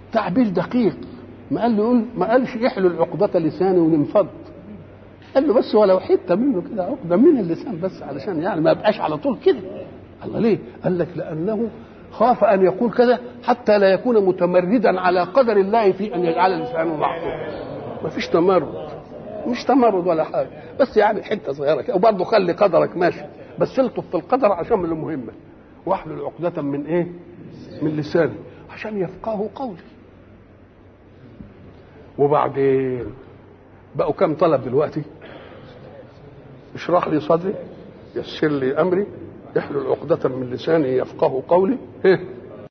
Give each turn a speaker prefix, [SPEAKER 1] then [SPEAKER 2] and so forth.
[SPEAKER 1] تعبير دقيق ما قال له يقول ما قالش يحلل عقدة لساني وننفض قال له بس ولو حته منه كده عقده من اللسان بس علشان يعني ما يبقاش على طول كده الله ليه؟ قال لك لانه خاف ان يقول كذا حتى لا يكون متمردا على قدر الله في ان يجعل لسانه معصوم ما فيش تمرد مش تمرد ولا حاجه بس يعني حته صغيره كده وبرضه خلي قدرك ماشي بس الطف في القدر عشان من المهمه واحلل عقدة من ايه؟ من لساني عشان يفقهوا قولي وبعدين بقوا كم طلب دلوقتي اشرح لي صدري يسر لي امري احلل عقدة من لساني يفقه قولي إيه؟